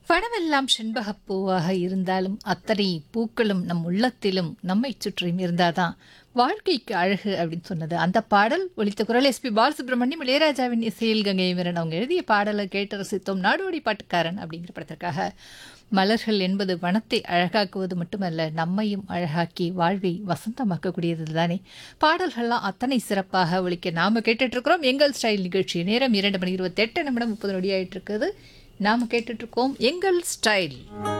பணமெல்லாம் செண்பகப் பூவாக இருந்தாலும் அத்தனை பூக்களும் நம் உள்ளத்திலும் நம்மை சுற்றியும் இருந்தாதான் வாழ்க்கைக்கு அழகு அப்படின்னு சொன்னது அந்த பாடல் ஒலித்த குரல் எஸ்பி பாலசுப்ரமணியம் இளையராஜாவின் இசையில் கங்கை வீரன் அவங்க எழுதிய பாடலை கேட்டு ரசித்தோம் நாடோடி பாட்டுக்காரன் அப்படிங்கிற படத்திற்காக மலர்கள் என்பது வனத்தை அழகாக்குவது மட்டுமல்ல நம்மையும் அழகாக்கி வாழ்வை வசந்தமாக்கக்கூடியது தானே பாடல்கள்லாம் அத்தனை சிறப்பாக ஒலிக்க நாம கேட்டுட்டு இருக்கிறோம் எங்கள் ஸ்டைல் நிகழ்ச்சி நேரம் இரண்டு மணி இருபத்தெட்டு நிமிடம் முப்பது நொடி ஆயிட்டு இருக்குது நாம கேட்டுட்டு இருக்கோம் எங்கள் ஸ்டைல்